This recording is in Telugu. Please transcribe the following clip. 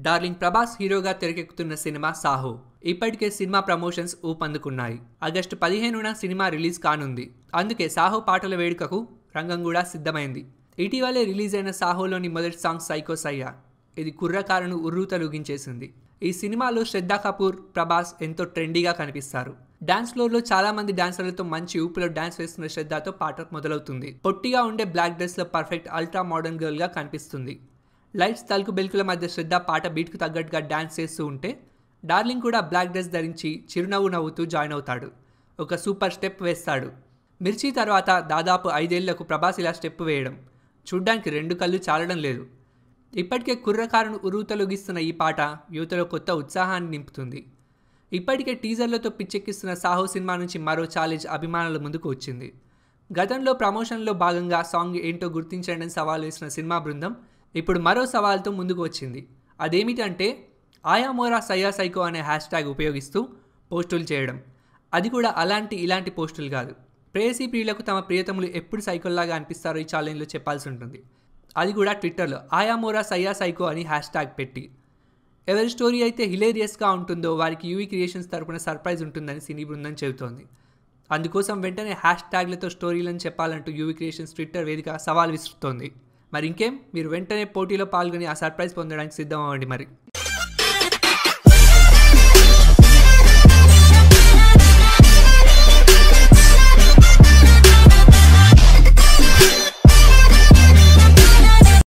డార్లింగ్ ప్రభాస్ హీరోగా తెరకెక్కుతున్న సినిమా సాహో ఇప్పటికే సినిమా ప్రమోషన్స్ ఊపందుకున్నాయి ఆగస్టు పదిహేనున సినిమా రిలీజ్ కానుంది అందుకే సాహో పాటల వేడుకకు రంగం కూడా సిద్ధమైంది ఇటీవలే రిలీజ్ అయిన సాహోలోని మొదటి సాంగ్ సైకో సయ్యా ఇది కుర్రకారును ఉర్రూతలూగించేసింది ఈ సినిమాలో శ్రద్ధా కపూర్ ప్రభాస్ ఎంతో ట్రెండీగా కనిపిస్తారు డాన్స్ ఫ్లోర్లో చాలా మంది డాన్సర్లతో మంచి ఊపులో డాన్స్ వేస్తున్న శ్రద్ధతో పాట మొదలవుతుంది పొట్టిగా ఉండే బ్లాక్ డ్రెస్లో పర్ఫెక్ట్ అల్ట్రా మోడర్న్ గర్ల్గా కనిపిస్తుంది లైట్స్ తలుకు బెల్కుల మధ్య శ్రద్ధ పాట బీట్కు తగ్గట్టుగా డాన్స్ చేస్తూ ఉంటే డార్లింగ్ కూడా బ్లాక్ డ్రెస్ ధరించి చిరునవ్వు నవ్వుతూ జాయిన్ అవుతాడు ఒక సూపర్ స్టెప్ వేస్తాడు మిర్చి తర్వాత దాదాపు ఐదేళ్లకు ప్రభాస్ ఇలా స్టెప్ వేయడం చూడ్డానికి రెండు కళ్ళు చాలడం లేదు ఇప్పటికే కుర్రకారును ఉరుతలొగిస్తున్న ఈ పాట యువతలో కొత్త ఉత్సాహాన్ని నింపుతుంది ఇప్పటికే టీజర్లతో పిచ్చెక్కిస్తున్న సాహో సినిమా నుంచి మరో ఛాలెంజ్ అభిమానుల ముందుకు వచ్చింది గతంలో ప్రమోషన్లో భాగంగా సాంగ్ ఏంటో గుర్తించండి సవాల్ వేసిన సినిమా బృందం ఇప్పుడు మరో సవాల్తో ముందుకు వచ్చింది అదేమిటంటే ఆయా మోరా సయ్యా సైకో అనే హ్యాష్ ట్యాగ్ ఉపయోగిస్తూ పోస్టులు చేయడం అది కూడా అలాంటి ఇలాంటి పోస్టులు కాదు ప్రేయసీ ప్రియులకు తమ ప్రియతములు ఎప్పుడు సైకోల్లాగా అనిపిస్తారో ఈ ఛాలెంజ్లో చెప్పాల్సి ఉంటుంది అది కూడా ట్విట్టర్లో ఆయా మోరా సయ్యా సైకో అని హ్యాష్ ట్యాగ్ పెట్టి ఎవరి స్టోరీ అయితే హిలేరియస్గా ఉంటుందో వారికి యూవీ క్రియేషన్స్ తరపున సర్ప్రైజ్ ఉంటుందని సినీ బృందం చెబుతోంది అందుకోసం వెంటనే హ్యాష్ ట్యాగ్లతో స్టోరీలను చెప్పాలంటూ యూవీ క్రియేషన్స్ ట్విట్టర్ వేదిక సవాల్ విసురుతోంది మరి ఇంకేం మీరు వెంటనే పోటీలో పాల్గొని ఆ సర్ప్రైజ్ పొందడానికి సిద్ధం అవ్వండి మరి